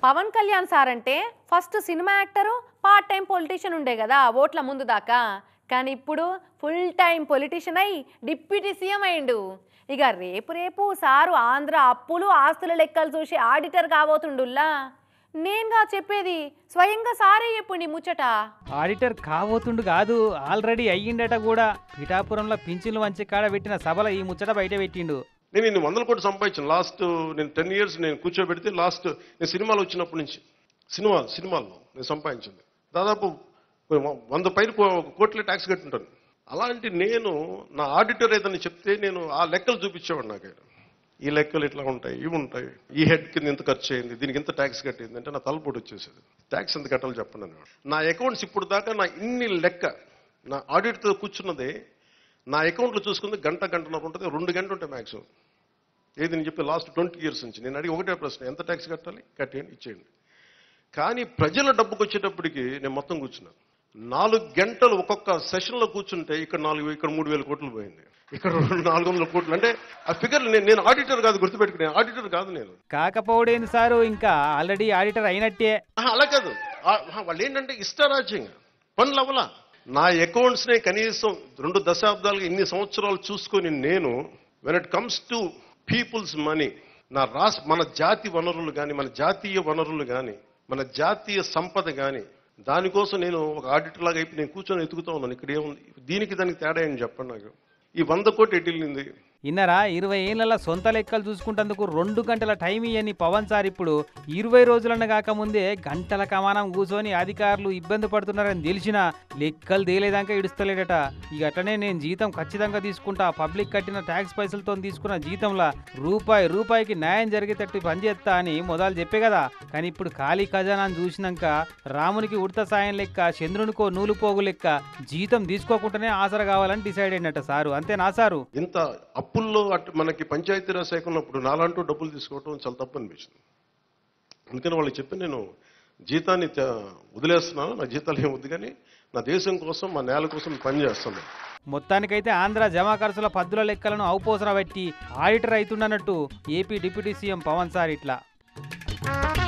Pawan Kalyan sir అంటే first cinema actor part time politician ఉండే కదా ఓట్ల ముందు దాకా కానీ ఇప్పుడు ఫుల్ టైం పొలిటీషియన్ అయి డిప్యూటీ సీఎం అయిండు ఇక రేపు రేపు సారు ఆంధ్ర అప్పులు ఆస్తుల లెక్కలు చూసి ఆడిటర్ కాబోతుండుల్లా నేనుగా చెప్పేది స్వయంగా సారే చెప్పుండి ముచ్చట ఆడిటర్ కాబోతుండు కాదు ఆల్రెడీ అయ్యిండట కూడా పిఠాపురంలో పింఛన్లు వంచి కాడ పెట్టిన సభలో ఈ ముచ్చట బయట పెట్టిండు నేను ఇన్ని వందల కోట్లు సంపాదించాను లాస్ట్ నేను టెన్ ఇయర్స్ నేను కూర్చోబెడితే లాస్ట్ నేను సినిమాలు వచ్చినప్పటి నుంచి సినిమా సినిమాల్లో నేను సంపాదించింది దాదాపు వంద పైన కో- కోట్ల ట్యాక్స్ కట్టుంటాను అలాంటి నేను నా ఆడిటర్ ఏదని చెప్తే నేను ఆ లెక్కలు చూపించేవాడు నాకు ఆయన ఈ లెక్కలు ఇట్లా ఉంటాయి ఇవి ఉంటాయి ఈ హెడ్ కింద ఇంత ఖర్చు అయింది దీనికి ఇంత ట్యాక్స్ కట్టింది అంటే నా తలపోటు వచ్చేసేది ట్యాక్స్ ఎంత కట్టాలో చెప్పండి అనేవాడు నా అకౌంట్స్ ఇప్పుడు దాకా నా ఇన్ని లెక్క నా ఆడిట్తో కూర్చున్నదే నా అకౌంట్లో చూసుకుంది గంట గంటన్నర ఉంటుంది రెండు గంటలు ఉంటాయి మ్యాక్సిమం ఏది నేను చెప్పి లాస్ట్ ట్వంటీ ఇయర్స్ నుంచి నేను అడిగి ఒకటే ప్రశ్న ఎంత ట్యాక్స్ కట్టాలి కట్టేయండి ఇచ్చేయండి కానీ ప్రజల డబ్బుకు వచ్చేటప్పటికి నేను మొత్తం కూర్చున్నాను నాలుగు గంటలు ఒక్కొక్క సెషన్లో కూర్చుంటే ఇక్కడ నాలుగు ఇక్కడ మూడు వేల కోట్లు పోయింది ఇక్కడ రెండు నాలుగు వందల కోట్లు అంటే ఆ ఫిగర్ నేను నేను ఆడిటర్ కాదు గుర్తుపెట్టుకునే ఆడిటర్ కాదు నేను కాకపోవడేంది సారు ఇంకా ఆల్రెడీ ఆడిటర్ అయినట్టే ఆహా, అలా కాదు ఆ, ఆహా, వాళ్ళు ఏంటంటే ఇష్టారాజ్యంగా పనులు అవ్వలా నా అకౌంట్స్ నే కనీసం రెండు దశాబ్దాలుగా ఇన్ని సంవత్సరాలు చూసుకొని నేను when it comes to people's money నా రాష్ట్ర మన జాతి వనరులు కానీ మన జాతీయ వనరులు కానీ మన జాతీయ సంపద కానీ దానికోసం నేను ఒక ఆడిటర్ లాగా అయిపోయి నేను కూర్చొని ఎతుకుతా ఉన్నాను ఇక్కడ ఏముంది దీనికి దానికి తేడా ఏం చెప్పండి నాకు ఈ వంద కోటి ఎటు వెళ్ళింది ఇన్నరా ఇరవై ఏళ్ళ సొంత లెక్కలు చూసుకుంటందుకు రెండు గంటల టైం ఇయ్యని పవన్ సార్ ఇప్పుడు ఇరవై రోజులన్న కాకముందే గంటల కమానం కూర్చొని అధికారులు ఇబ్బంది పడుతున్నారని తెలిసినా లెక్కలు తేలేదాకా ఇడుస్తలేడట ఇక అట్లనే నేను జీతం ఖచ్చితంగా తీసుకుంటా పబ్లిక్ కట్టిన ట్యాక్స్ పైసలతో తీసుకున్న జీతంలా రూపాయి రూపాయికి న్యాయం జరిగేటట్టు పనిచేస్తా అని మొదలు చెప్పే కదా కానీ ఇప్పుడు ఖాళీ ఖజానాన్ని చూసినాక రామునికి ఉడత సాయం లెక్క చంద్రునికో నూలు పోగు లెక్క జీతం తీసుకోకుండానే ఆసర కావాలని డిసైడ్ అయినట్ట సారు అంతేనా సారు ఇంత అప్పుల్లో అటు మనకి పంచాయతీరాజ్ శాఖ ఉన్నప్పుడు నాలంటూ డబ్బులు తీసుకోవడం చాలా తప్పు అనిపించింది అందుకని వాళ్ళకి చెప్పి నేను జీతాన్ని త్య- వదిలేస్తున్నాను నా జీతాలు ఏం వద్దు కానీ నా దేశం కోసం మా నేల కోసం పని చేస్తున్నాను మొత్తానికైతే ఆంధ్ర జమా ఖర్చుల పద్దుల లెక్కలను ఔపోసర పెట్టి ఆడిటర్ అవుతుండన్నట్టు AP deputy CM Pawan sir ఇట్లా